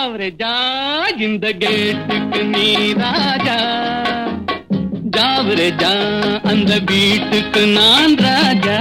ஜாவரே ஜா இந்த கேட்டுக்கு நீ ராஜா ஜாவரே ஜா அந்த வீட்டுக்கு நான் ராஜா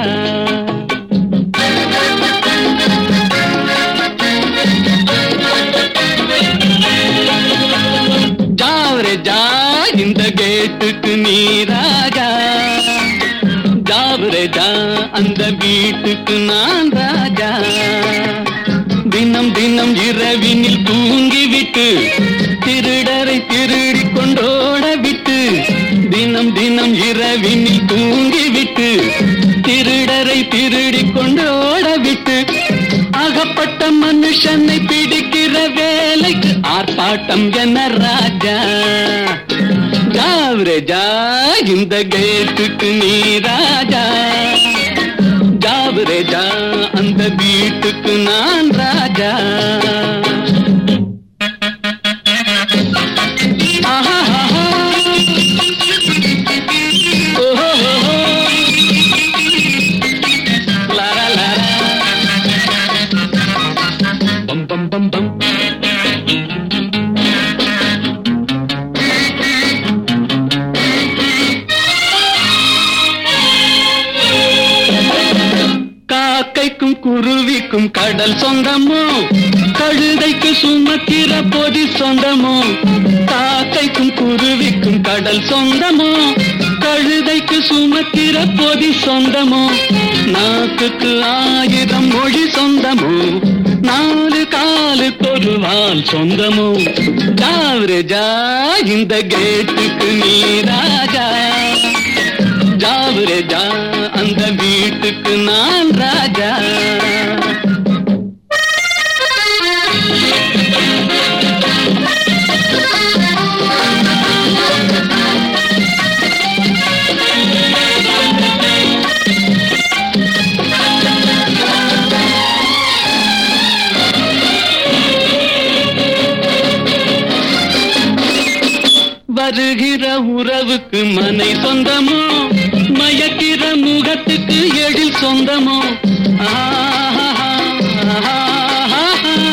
ஜாவரே ஜா இந்த கேட்டுக்கு நீ ராஜா ஜாவரே ஜா அந்த வீட்டுக்கு நான் ராஜா தினம் தினம் இரவினில் தூங்கிவிட்டு திருடரை திருடி கொண்டோட விட்டு தினம் தினம் இரவினில் தூங்கிவிட்டு திருடரை திருடி கொண்டோட விட்டு அகப்பட்ட மனுஷனை பிடிக்கிற வேலைக்கு ஆர்ப்பாட்டம் என்ன ராஜா ஜாவரே ஜா இந்த கேட்டுக்கு நீ ராஜா ஜாவரே ஜா அந்த வீட்டுக்கு நான் ராஜா ஆஹாஹாஹா. ஓஹோஹோஹோ. Lara Lara. பம் பம் பம் பம் காக்கைக்கும் குருவிக்கும் கடல் சொந்தமோ கழுதைக்கு சுமக்கிற பொதி சொந்தமோ காக்கைக்கும் குருவிக்கும் கடல் சொந்தமோ கழுதைக்கு சுமக்கிற பொதி சொந்தமோ நாக்குக்கு ஆயிரம் மொழி சொந்தமோ நாலு காலுக்கு ஒரு வால் சொந்தமோ ஜாவரே ஜா இந்த கேட்டுக்கு நீ ராஜா ஜாவரே ஜா அந்த வீட்டுக்கு நான் ராஜா வருகிற உறவுக்கு மனை சொந்தமோ மயக்கிற முகத்துக்கு எழில் சொந்தமோ ஆஹா, ஆஹா.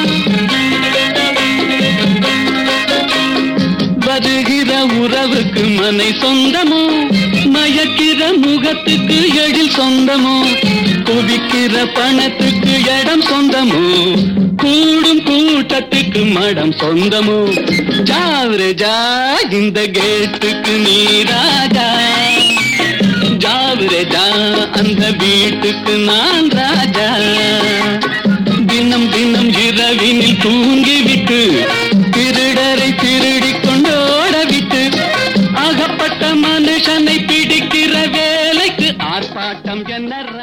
வருகிற உறவுக்கு மனை சொந்தமோ மயக்கிற முகத்துக்கு எழில் சொந்தமோ குவிக்கிற பணத்துக்கு இடம் சொந்தமோ கூடும் கூட்டத்துக்கு மடம் சொந்தமோ ஜாவரே ஜா இந்த கேட்டுக்கு நீ ராஜா ஜாவரே ஜா அந்த வீட்டுக்கு நான் ராஜா தினம் தினம் இரவினில் தூங்கிவிட்டு திருடரை திருடி கொண்டோட விட்டு அகப்பட்ட மனுஷனை பிடிக்கிற வேலைக்கு ஆர்ப்பாட்டம் என்ன